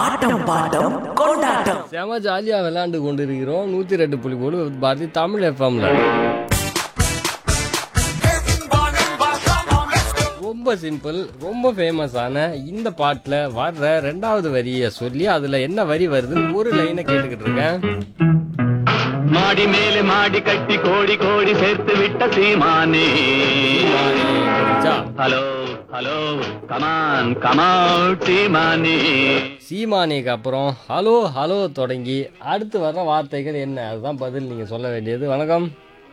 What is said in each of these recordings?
ஆட்டம் bottom கொண்டாட்டம் செம ஜாலியாக விளையாண்டு கொண்டு இருக்கிறோம் நூற்றி ரெண்டு புள்ளி மூணு பாரதி தமிழ் எஃப்எம்ல ரொம்ப சிம்பிள் ரொம்ப ஃபேமஸான இந்த பாட்டில் வர்ற ரெண்டாவது வரியை சொல்லி அதில் என்ன வரி வருதுன்னு ஒரு லைனை கேட்டுக்கிட்டு இருக்கேன் மாடி மேலே மாடி கட்டி கோடி கோடி சேர்த்து விட்ட சீமானே புரிஞ்சா? ஹலோ ஹலோ கமான் கமான் சீமானே சீமானிக்கு அப்புறம் ஹலோ ஹலோ தொடங்கி அடுத்து வர்ற வார்த்தைகள் என்ன அதுதான் பதில் நீங்கள் சொல்ல வேண்டியது வணக்கம்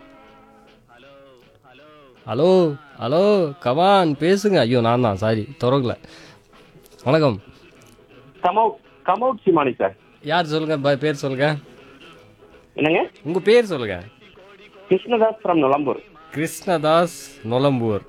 ஹலோ ஹலோ கமான் பேசுங்க ஐயோ நான் தான் சாரி தொடங்கல வணக்கம் கமௌட் கமௌட் சிமானி சார் யார் சொல்லுங்க ப- பேர் சொல்லுங்க என்னங்க உங்கள் பேர் சொல்லுங்க கிருஷ்ணதாஸ் ஃப்ரம் நுளம்பூர் கிருஷ்ணதாஸ் நொலம்பூர்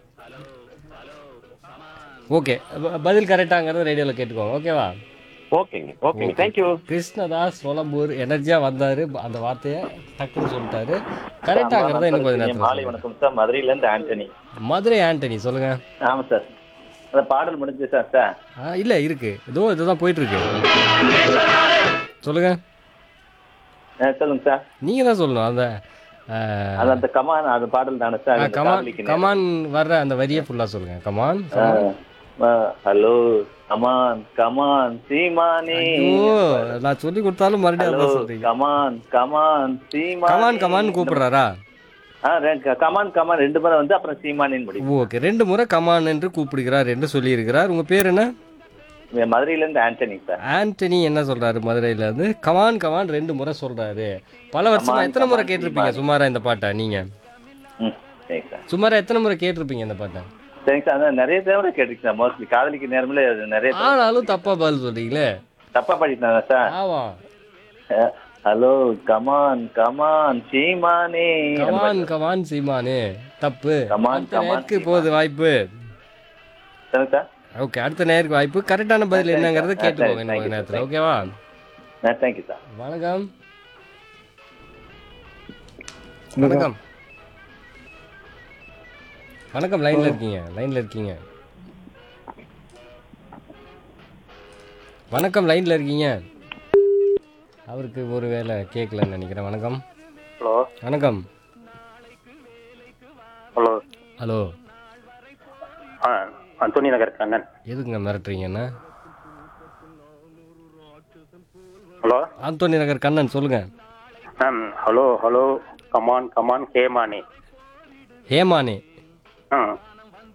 ஓகே ப- பதில் கரெக்டாங்கிறத ரேடியோவில் கேட்டுக்கோங்க ஓகேவா ஓகேங்க ஓகேங்க தேங்க்யூ கிருஷ்ணதாஸ் நொலம்பூர் எனர்ஜியாக வந்தார் அந்த வார்த்தையை டக்குன்னு சொல்லிட்டாரு கரெக்டாங்கிறத இன்னும் கொஞ்சம் நேரத்தில் மாலை சொல்லுங்க. வணக்கம் சார் மதுரையில இருந்து ஆண்டனி மதுரை ஆண்டனி சொல்லுங்க ஆமா சார் அந்த பாடல் முடிஞ்சு சார் சார் ஆ இல்லை இருக்கு இதோ இதுதான் போயிட்டு இருக்கு சொல்லுங்க அஹ் சொல்லுங்க சார் நீங்கள் தான் சொல்லணும் அந்த அது அந்த கமான் அந்த பாடல் தானே சார் அந்த கமான் காதலிக்கு நேரம். கமான் வர்ற அந்த வரியை ஃபுல்லாக சொல்லுங்க come on ah, ah, hello come on come on சீமானே ஐயோ நான் சொல்லி கொடுத்தாலும் மறுபடியும் ஹலோ அதான் சொல்றீங்க கமான் கமான் சீமானே கமான் கமான் கூப்பிடுறாரா ஆ, ரெ- கமான் கமான் ரெண்டு முறை வந்து அப்புறம் சீமானேன்னு முடியும் ஓகே ரெண்டு முறை கமான் என்று கூப்பிடுகிறார் என்று சொல்லியிருக்கிறார் உங்க பேர் என்ன மதுரையில இருந்து ஆண்டனி சார் ஆண்டனி என்ன சொல்றாரு மதுரையில இருந்து கமான் கமான் ரெண்டு முறை சொல்றாரு பல வருஷமா கமான், எத்தனை முறை கமான், கேட்டிருப்பீங்க சீமானே. சுமாரா இந்த பாட்டை நீங்க ம் சரி சார் சுமாரா எத்தனை முறை கேட்டிருப்பீங்க இந்த பாட்டை சரிங்க சார் அதான் நிறைய தடவை கேட்டுருக்கு சார் மோஸ்ட்லி காதலிக்கு நேரமில்ல நிறைய தடவை ஆனாலும் தப்பா பதில் சொல்றீங்களே தப்பா படிட்டாங்க சார் ஆமா ஹலோ கமான் கமான் சீமானே கமான் கமான் சீமானு தப்பு கமான், அடுத்த கமான், நேருக்கு போகுது வாய்ப்பு சொல்லுங்க சார் ஓகே அடுத்த நேருக்கு வாய்ப்பு கரெக்டான பதில் சரி, என்னங்கிறத சரி, கேட்டுக்கோங்க சரி, இன்னும் கொஞ்ச thank you, நேரத்தில் thank ஓகேவா தேங்க்யூ சார் வணக்கம் வணக்கம் வணக்கம் லைன்ல இருக்கீங்க லைன்ல இருக்கீங்க வணக்கம் லைன்ல இருக்கீங்க அவருக்கு ஒரு வேலை கேட்கலன்னு நினைக்கிறேன் வணக்கம் ஹலோ வணக்கம் ஹலோ ஹலோ ஆ அந்தோனி நகர் கண்ணன் எதுக்குங்க மிரட்டுறீங்கண்ணா ஹலோ ஆந்தோனி நகர் கண்ணன் சொல்லுங்க ma'am hello hello come on come on ஹேமானி ஹேமானே ஆ